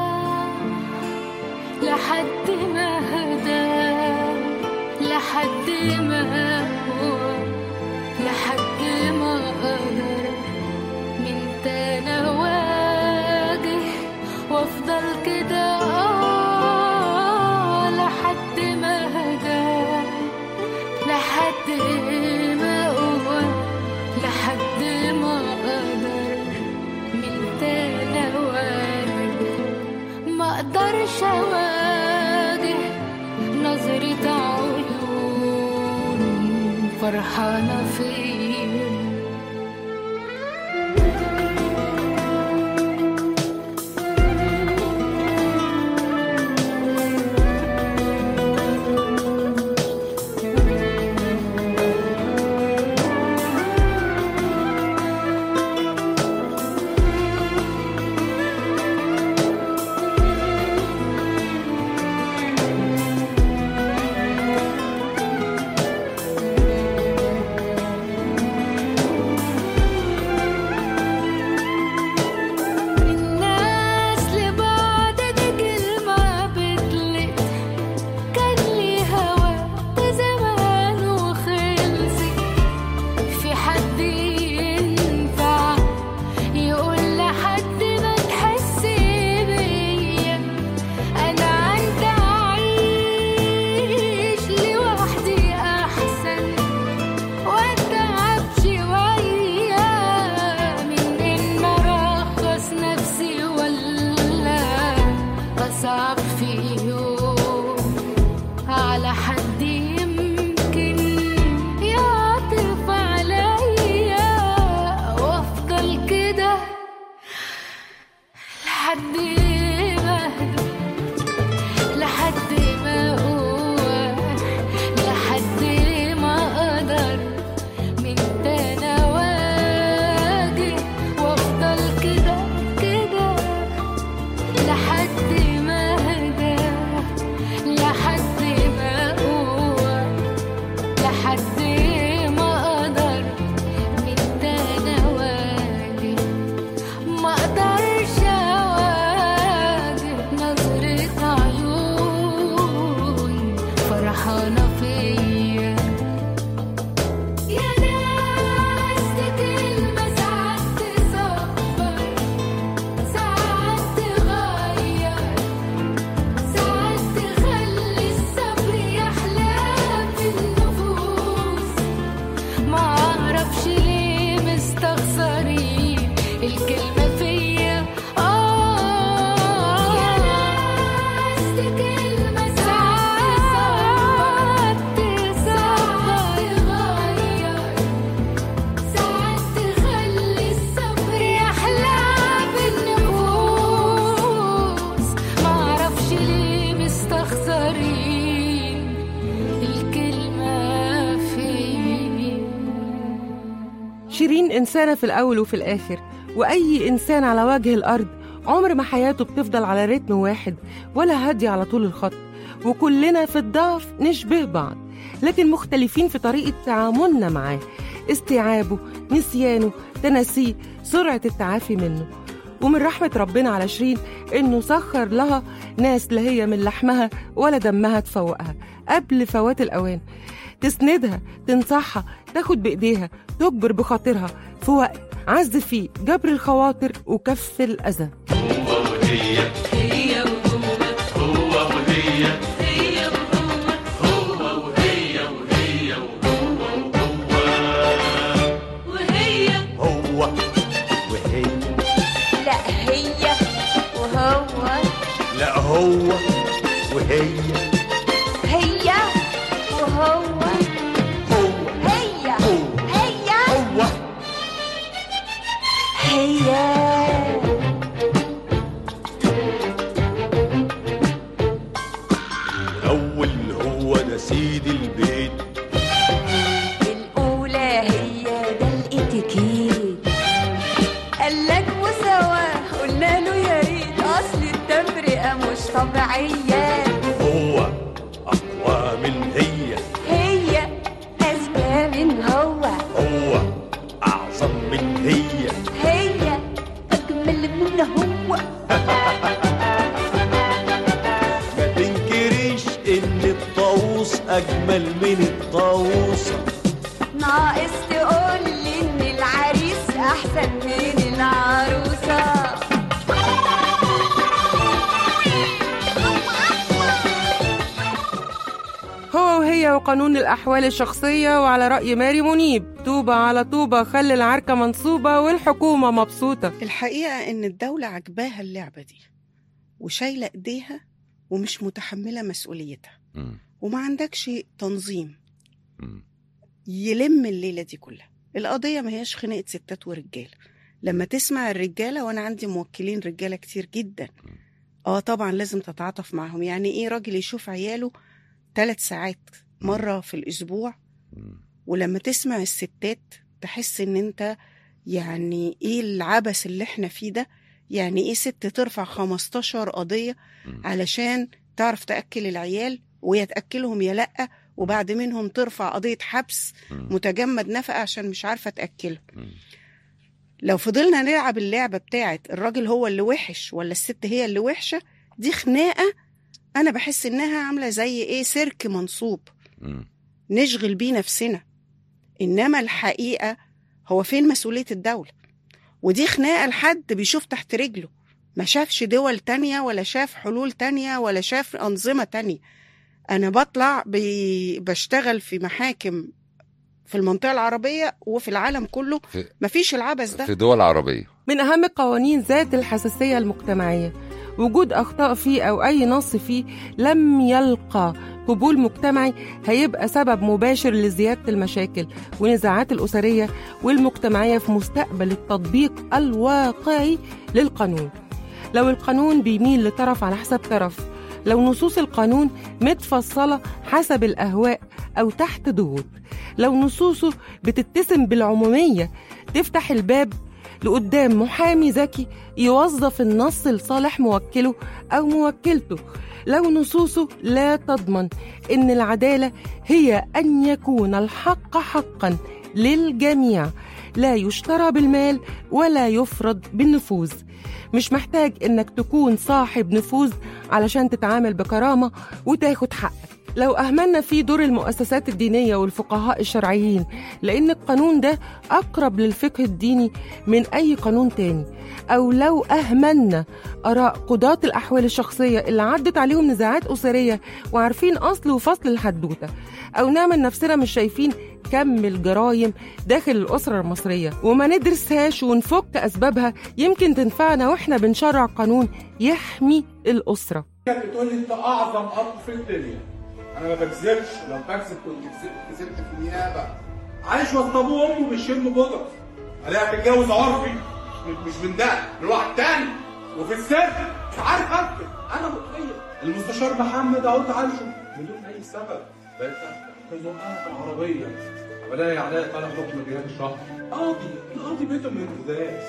لحد ما هدى لحد ما هو لحد ما اقدر من تاني اواجه وافضل كده آه أواجه نظرة عيون فرحانة فيا الناس لبعض دي كلمة بتلق كان لي هوا ده زمان وخلصت في حد ينفع يقول لحد ما تحس بيا انا عندي اعيش لوحدي احسن واتعب شويه من ان ارخص نفسي ولا اصعب في يوم على حد يمكن يعطف عليا وافضل كده لحد ما أهدى، لحد ما اقوى لحد ما اقدر من تاني اواجه وافضل كده كده لحد ما اهدى لحد ما اقوى لحد ما اقدر من تاني اواجه ما اقدرش اواجه نظرة عيون فرحانة فيا يا ناس دي كلمة ساعات تصبر ساعات تغير ساعات تخلي الصبر يحلى في النفوس ما اعرفش ليه مستخسرين الكلمة فيا اه يا ناس دي كلمة ساعات تصبر تغير ساعات تخلي الصبر يحلى بالنفوس معرفش ليه مستخسرين الكلمة فيا شيرين إنسانة في الأول وفي الآخر وأي إنسان على وجه الأرض عمر ما حياته بتفضل على رتم واحد ولا هادية على طول الخط وكلنا في الضعف نشبه بعض لكن مختلفين في طريقة تعاملنا معاه استيعابه نسيانه تناسيه سرعة التعافي منه ومن رحمة ربنا على شيرين إنه سخر لها ناس لا هي من لحمها ولا دمها تفوقها قبل فوات الأوان تسندها تنصحها تاخد بإيديها تجبر بخاطرها في وقت عز فيه جبر الخواطر وكف الأذى وهي هي وهو هو وهي هي وهو هو وهي وهي وهو وهي وهو وهي لا هي وهو لا هو وهي هي وهو هو هي هي هو هي الأول هو ده سيد البيت الأولى هي ده الاتيكيت قالك مساواة قلنا له يا ريت أصل التفرقة مش طبيعية هو أقوى من هي هي أذكى من هو هو أعظم من هي هي أجمل من هو ما تنكريش إن الطاووس أجمل من الطاووسة ناقص تقول لي إن العريس أحسن من العروسة هو وهي وقانون الأحوال الشخصية وعلى رأي ماري منيب طوبة على طوبة خلي العركة منصوبة والحكومة مبسوطة الحقيقة إن الدولة عجباها اللعبة دي وشايلة إيديها ومش متحملة مسؤوليتها مم. وما عندكش تنظيم مم. يلم الليلة دي كلها القضية ما هياش خناقة ستات ورجالة لما تسمع الرجالة وأنا عندي موكلين رجالة كتير جدا اه طبعا لازم تتعاطف معهم يعني ايه راجل يشوف عياله ثلاث ساعات مرة في الأسبوع ولما تسمع الستات تحس ان انت يعني ايه العبث اللي احنا فيه ده يعني ايه ست ترفع 15 قضية علشان تعرف تأكل العيال ويا تأكلهم يا لأ وبعد منهم ترفع قضية حبس متجمد نفقة عشان مش عارفة تأكلهم لو فضلنا نلعب اللعبة بتاعت الراجل هو اللي وحش ولا الست هي اللي وحشة دي خناقة أنا بحس إنها عاملة زي إيه سيرك منصوب نشغل بيه نفسنا إنما الحقيقة هو فين مسؤولية الدولة ودي خناقة لحد بيشوف تحت رجله ما شافش دول تانية ولا شاف حلول تانية ولا شاف أنظمة تانية أنا بطلع بي... بشتغل في محاكم في المنطقة العربية وفي العالم كله في- مفيش العبث ده في دول عربية من أهم قوانين ذات الحساسية المجتمعية وجود أخطاء فيه أو أي نص فيه لم يلقى قبول مجتمعي هيبقى سبب مباشر لزيادة المشاكل والنزاعات الأسرية والمجتمعية في مستقبل التطبيق الواقعي للقانون لو القانون بيميل لطرف على حساب طرف لو نصوص القانون متفصلة حسب الأهواء أو تحت ضغوط لو نصوصه بتتسم بالعمومية تفتح الباب لقدام محامي ذكي يوظف النص لصالح موكله أو موكلته لو نصوصه لا تضمن إن العدالة هي أن يكون الحق حقا للجميع لا يشترى بالمال ولا يفرض بالنفوذ مش محتاج إنك تكون صاحب نفوذ علشان تتعامل بكرامة وتاخد حقك لو أهملنا في دور المؤسسات الدينية والفقهاء الشرعيين لأن القانون ده أقرب للفقه الديني من أي قانون تاني أو لو أهملنا آراء قضاة الأحوال الشخصية اللي عدت عليهم نزاعات أسرية وعارفين أصل وفصل الحدوتة أو نعمل نفسنا مش شايفين كم الجرايم داخل الأسرة المصرية وما ندرسهاش ونفك أسبابها يمكن تنفعنا وإحنا بنشرع قانون يحمي الأسرة كانت بتقول لي انت اعظم اب في الدنيا انا ما بكذبش لو بكذب كنت كسبت كسبت في النيابه عايش وسط ابوه وامه بيشم بودره عليها تتجوز عرفي مش مش من ده من واحد تاني وفي السر مش عارف اكتب انا متخيل المستشار محمد اهو تعالجه بدون اي سبب بقيت تزقها في العربيه ولاقي عليها طالع حكم جهاد الشهر قاضي القاضي بيته من ازاز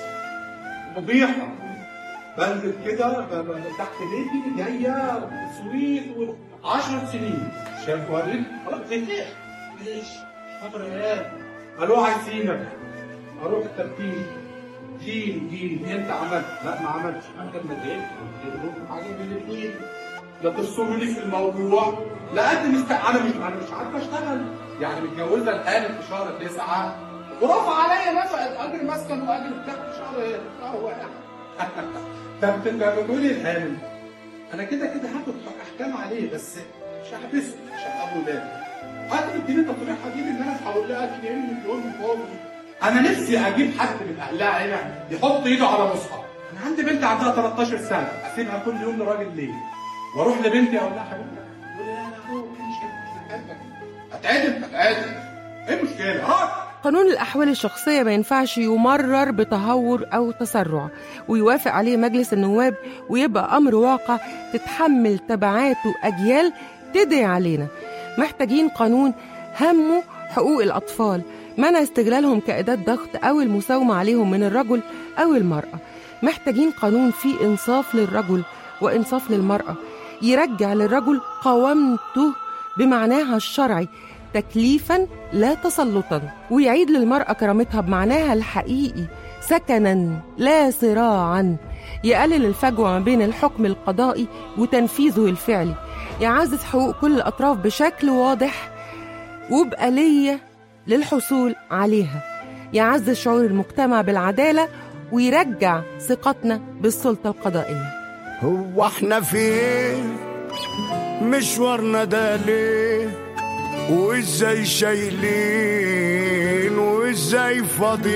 فضيحه بنزل كده ب- ب- تحت بيتي جايه سويت و 10 سنين شاف ورد خلاص زهقت ليش؟ فترة ايه؟ قالوا عايزينك اروح التفتيش جيل جيل انت عملت لا ما عملتش انا لما زهقت قلت لهم حاجه من الاثنين لا ترسلوا لي في الموضوع لا قد مست... انا مش انا مش عارف اشتغل يعني متجوزه الان في شهر تسعه ورفع عليا نفقه اجر مسكن واجر بتاع في شهر شهر واحد طب انت بتقولي الحامل انا كده كده هاخد احكام عليه بس مش هحبسه مش هحبه ولادي هات اديني تصريح اجيب ان انا هقول لها 2 مليون فاضي انا نفسي اجيب حد من اهلها هنا يحط ايده على مصحف انا عندي بنت عندها 13 سنه اسيبها كل يوم لراجل ليه واروح لبنتي اقول لها حبيبتي تقول لي انا اخوك مش مش بحبك اتعدل اتعدل ايه المشكله ها قانون الأحوال الشخصية ما ينفعش يمرر بتهور أو تسرع ويوافق عليه مجلس النواب ويبقى أمر واقع تتحمل تبعاته أجيال تدعي علينا محتاجين قانون همه حقوق الأطفال منع استغلالهم كأداة ضغط أو المساومة عليهم من الرجل أو المرأة محتاجين قانون فيه إنصاف للرجل وإنصاف للمرأة يرجع للرجل قوامته بمعناها الشرعي تكليفا لا تسلطا ويعيد للمرأة كرامتها بمعناها الحقيقي سكنا لا صراعا يقلل الفجوة ما بين الحكم القضائي وتنفيذه الفعلي يعزز حقوق كل الأطراف بشكل واضح وبآلية للحصول عليها يعزز شعور المجتمع بالعدالة ويرجع ثقتنا بالسلطة القضائية هو احنا فين مشوارنا ده ليه وازاي شايلين وازاي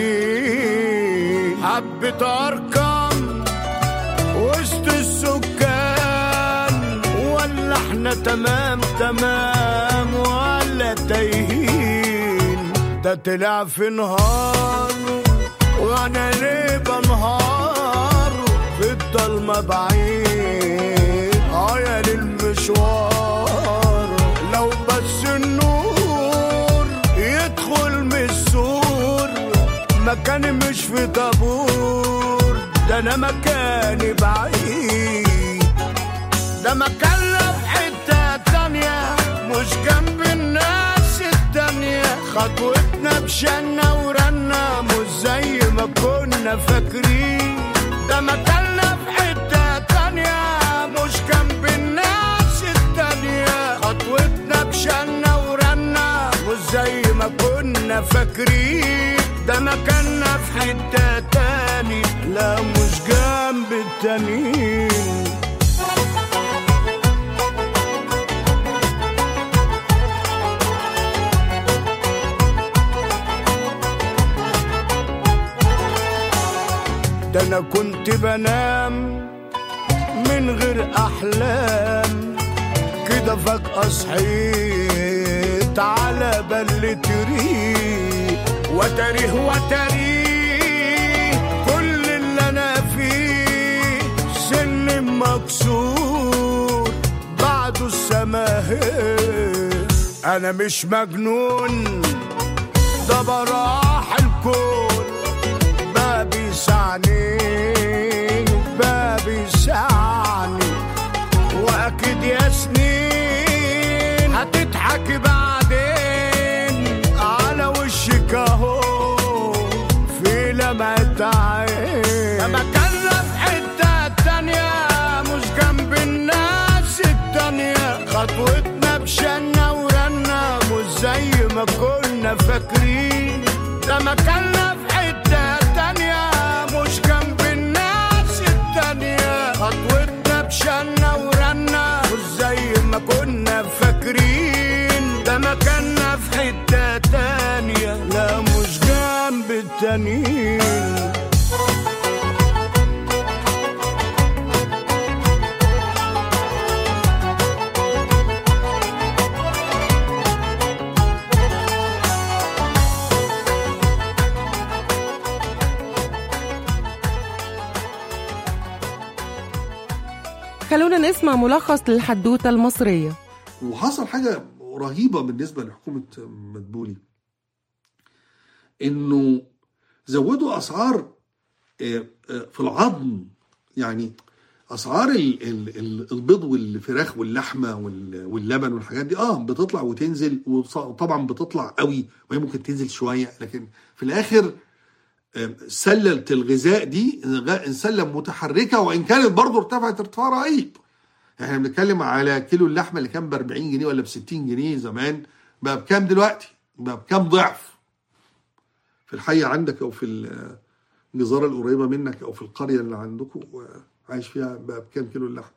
فاضيين حبة ارقام وسط السكان احنا تمام تمام ولا تايهين ده طلع في نهار وانا ليه بنهار في الضلمة بعيد اه يا للمشوار لو بس النور يدخل من السور مكاني مش في طابور ده انا مكاني بعيد ده مكاننا في حتة تانية مش جنب الناس التانية خطوتنا بشنا ورنا مش زي ما كنا فاكرين ده مكاننا في حتة تانية مش جنب الناس التانية خطوتنا بشنا ورنا مش زي ما كنا فاكرين ده مكاننا في حتة تاني لا مش جنب التانيين ده انا كنت بنام من غير احلام كده فجأة صحيت على بلة ريق وتاريه وتاريه كل اللي انا فيه سن مكسور بعده السماهير انا مش مجنون ده براح الكون بابي سعني بابي سعني واكيد يا سنين هتضحك بعدين على وشك اهو في لمعة عين لما كنا في حتة تانية مش جنب الناس التانية خطوتنا بشنا ورنا مش زي ما كنا فاكرين لما كنا في حتة تانية مش جنب الناس التانية خطوتنا بشنا ورنا مش زي ما كنا فاكرين ده مكاننا في حتة تانية لا مش جنب التانيين خلونا نسمع ملخص للحدوتة المصرية وحصل حاجه رهيبه بالنسبه لحكومه مدبولي انه زودوا اسعار آه، آه، في العظم يعني اسعار ال- ال- ال- البيض والفراخ واللحمه وال- واللبن والحاجات دي اه بتطلع وتنزل وص- وطبعا بتطلع قوي وهي ممكن تنزل شويه لكن في الاخر آه، سله الغذاء دي غ- سله متحركه وان كانت برضه ارتفعت ارتفاع رهيب احنا بنتكلم على كيلو اللحمه اللي كان ب 40 جنيه ولا ب 60 جنيه زمان بقى بكام دلوقتي؟ بقى بكام ضعف؟ في الحي عندك او في الجزاره القريبه منك او في القريه اللي عندكم عايش فيها بقى بكام كيلو اللحمه؟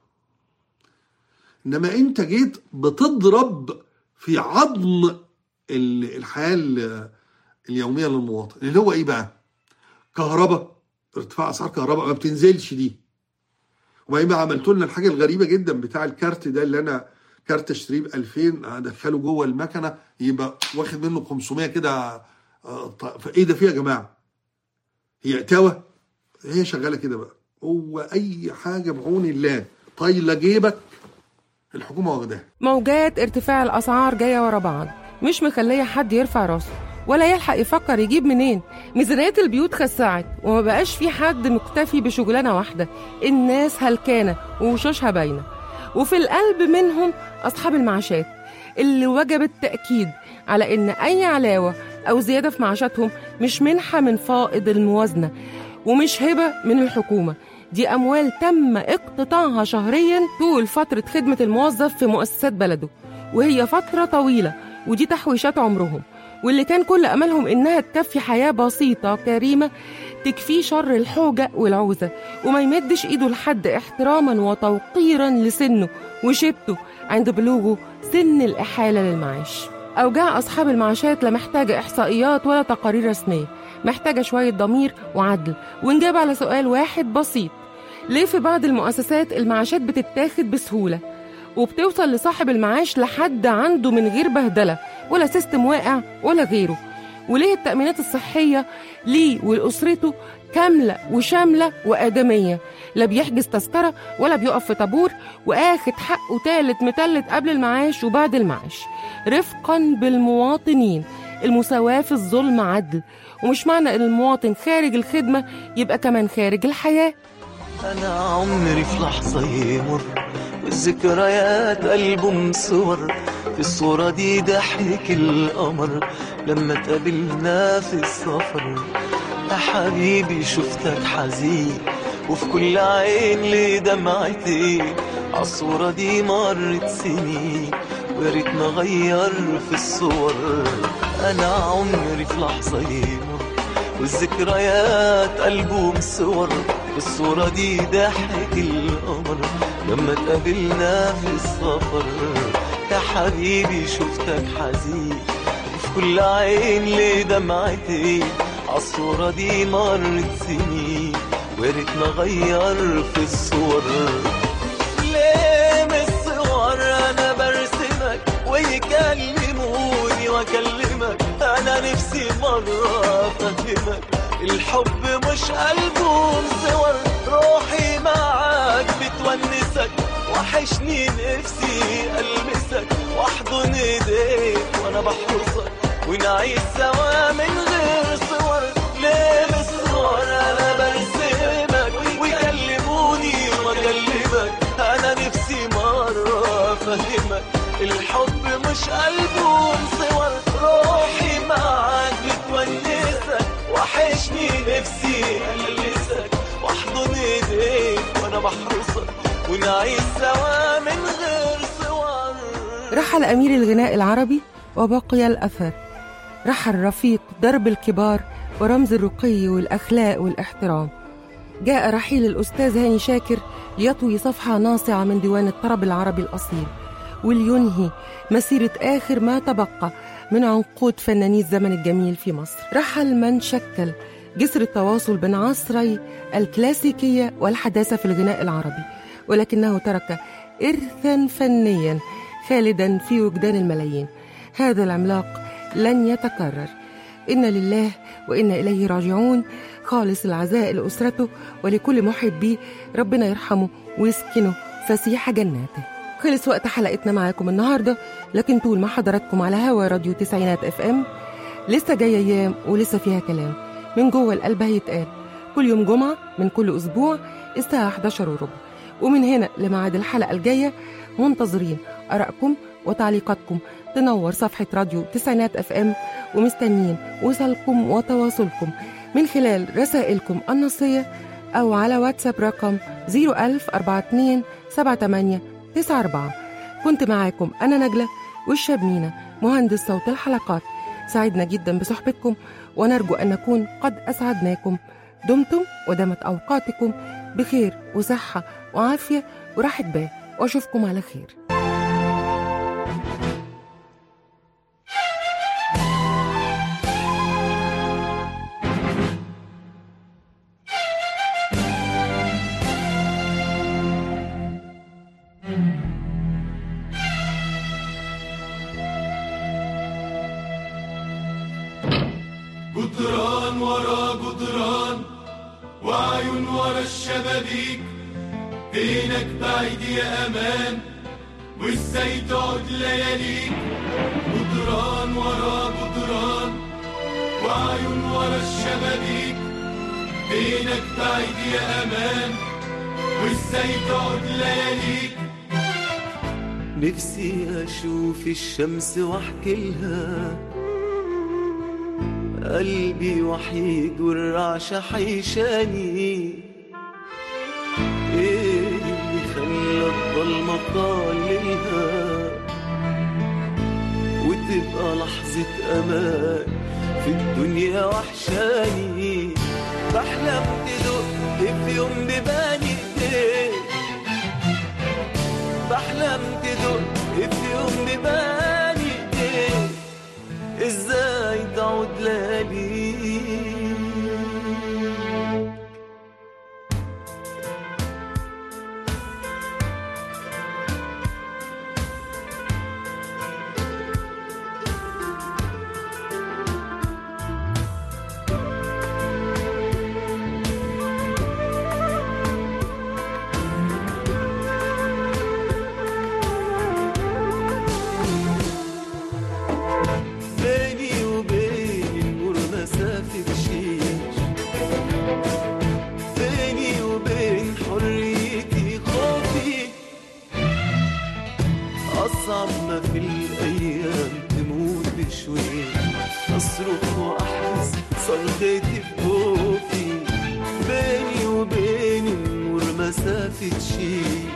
انما انت جيت بتضرب في عظم ال- الحياه ال- اليوميه للمواطن اللي هو ايه بقى؟ كهرباء ارتفاع اسعار كهرباء ما بتنزلش دي وبعدين بقى عملتوا لنا الحاجه الغريبه جدا بتاع الكارت ده اللي انا كارت اشتريه ب 2000 ادخله جوه المكنه يبقى واخد منه 500 كده آه، ط- فايه ده فيه يا جماعه؟ هي اتاوه هي شغاله كده بقى هو اي حاجه بعون الله طايله جيبك الحكومه واخداها موجات ارتفاع الأسعار جاية ورا بعض مش مخلية حد يرفع راسه ولا يلحق يفكر يجيب منين ميزانيات البيوت خسعت وما بقاش في حد مكتفي بشغلانة واحدة الناس هلكانة ووشوشها باينة وفي القلب منهم أصحاب المعاشات اللي وجب التأكيد على إن أي علاوة أو زيادة في معاشاتهم مش منحة من فائض الموازنة ومش هبة من الحكومة دي أموال تم اقتطاعها شهريا طول فترة خدمة الموظف في مؤسسات بلده وهي فترة طويلة ودي تحويشات عمرهم واللي كان كل أملهم إنها تكفي حياة بسيطة كريمة تكفيه شر الحوجة والعوزة وما يمدش إيده لحد احتراما وتوقيرا لسنه وشبته عند بلوغه سن الإحالة للمعاش أوجاع أصحاب المعاشات لا محتاجة إحصائيات ولا تقارير رسمية محتاجة شوية ضمير وعدل ونجاب على سؤال واحد بسيط ليه في بعض المؤسسات المعاشات بتتاخد بسهولة وبتوصل لصاحب المعاش لحد عنده من غير بهدلة ولا سيستم واقع ولا غيره وليه التأمينات الصحية ليه ولأسرته كاملة وشاملة وآدمية لا بيحجز تذكرة ولا بيقف في طابور وآخد حقه تالت متلت قبل المعاش وبعد المعاش رفقا بالمواطنين المساواة في الظلم عدل ومش معنى ان المواطن خارج الخدمة يبقى كمان خارج الحياة أنا عمري في لحظة يمر والذكريات ألبوم صور في الصورة دي ضحك القمر لما اتقابلنا في السفر يا حبيبي شفتك حزين وفي كل عين لي دمعتي عالصورة دي مرت سنين ويا ريت نغير في الصور أنا عمري في لحظة يمر والذكريات ألبوم صور الصورة دي ضحك القمر لما اتقابلنا في السفر يا حبيبي شفتك حزين وفي كل عين لي دمعتي عالصورة دي مرت سنين ويا ريت نغير في الصور ليه من الصور انا برسمك ويكلموني واكلمك انا نفسي مرة افهمك الحب مش ألبوم صور روحي معاك بتونسك وحشني نفسي ألمسك واحضن ايديك وانا بحرسك ونعيش سوا من غير صور ليه بالصور انا برسمك ويكلموني واكلمك انا نفسي مرة افهمك الحب مش ألبوم صور روحي معاك بتونسك وحشني نفسي ألمسك واحضن ايديك وانا بحرسك ونعيش سوا من غير صور رحل أمير الغناء العربي وبقي الأثر رحل رفيق درب الكبار ورمز الرقي والأخلاق والاحترام جاء رحيل الأستاذ هاني شاكر ليطوي صفحة ناصعة من ديوان الطرب العربي الأصيل ولينهي مسيرة آخر ما تبقى من عنقود فناني الزمن الجميل في مصر رحل من شكل جسر التواصل بين عصري الكلاسيكية والحداثة في الغناء العربي ولكنه ترك إرثا فنيا خالدا في وجدان الملايين هذا العملاق لن يتكرر إن لله وإنا إليه راجعون خالص العزاء لأسرته ولكل محبيه ربنا يرحمه ويسكنه فسيح جناته خلص وقت حلقتنا معاكم النهاردة لكن طول ما حضراتكم على هوا راديو تسعينات اف ام لسه جاية أيام ولسه فيها كلام من جوه القلب هيتقال كل يوم جمعة من كل أسبوع الساعة 11 وربع ومن هنا لميعاد الحلقة الجاية منتظرين آرائكم وتعليقاتكم تنور صفحة راديو تسعينات اف ام ومستنيين وصلكم وتواصلكم من خلال رسائلكم النصية أو على واتساب رقم 01042 78 94 كنت معاكم أنا نجلة والشاب مينا مهندس صوت الحلقات سعدنا جدا بصحبتكم ونرجو أن نكون قد أسعدناكم دمتم ودامت أوقاتكم بخير وصحة وعافية وراحة بال وأشوفكم على خير جدران ورا جدران وعيون ورا الشبابيك فينك بعيد يا امان وازاي تقعد لياليك جدران ورا جدران وعيون ورا الشبابيك فينك بعيد يا امان وازاي تقعد لياليك نفسي أشوف الشمس وأحكي لها قلبي وحيد والرعشة حيشاني ايه اللي خلى الضلمة تضللها وتبقى لحظة أمان في الدنيا وحشاني بحلم تدق في يوم بباني ايديك بحلم تدق في يوم بباني ايديك ازاي تعود ليالي أصرخ وأحبس صرختي في جوفي بيني وبين النور مسافة شي